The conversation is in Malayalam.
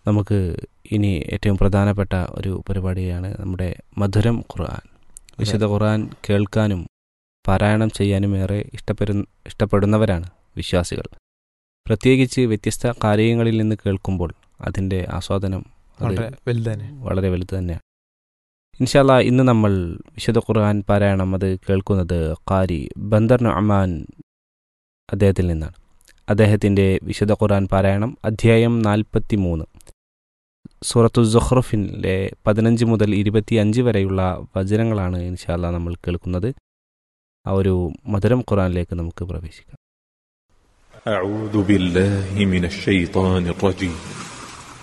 നമുക്ക് ഇനി ഏറ്റവും പ്രധാനപ്പെട്ട ഒരു പരിപാടിയാണ് നമ്മുടെ മധുരം ഖുർആൻ വിശുദ്ധ ഖുർആൻ കേൾക്കാനും പാരായണം ചെയ്യാനും ഏറെ ഇഷ്ടപ്പെടുന്ന ഇഷ്ടപ്പെടുന്നവരാണ് വിശ്വാസികൾ പ്രത്യേകിച്ച് വ്യത്യസ്ത കാര്യങ്ങളിൽ നിന്ന് കേൾക്കുമ്പോൾ അതിൻ്റെ ആസ്വാദനം അത് വളരെ വലുത് തന്നെ വളരെ വലുത് തന്നെയാണ് ഇൻഷാല്ല ഇന്ന് നമ്മൾ വിശുദ്ധ ഖുർആൻ പാരായണം അത് കേൾക്കുന്നത് ഖാരി ബന്ദർ നഅമാൻ അദ്ദേഹത്തിൽ നിന്നാണ് അദ്ദേഹത്തിൻ്റെ വിശുദ്ധ ഖുർആൻ പാരായണം അധ്യായം നാൽപ്പത്തി മൂന്ന് സൂറത്തു സുഹ്റഫിലെ പതിനഞ്ച് മുതൽ ഇരുപത്തിയഞ്ച് വരെയുള്ള വചനങ്ങളാണ് ഇൻഷാല്ല നമ്മൾ കേൾക്കുന്നത് ആ ഒരു മധുരം ഖുർആനിലേക്ക് നമുക്ക് പ്രവേശിക്കാം أعوذ بالله من الشيطان الرجيم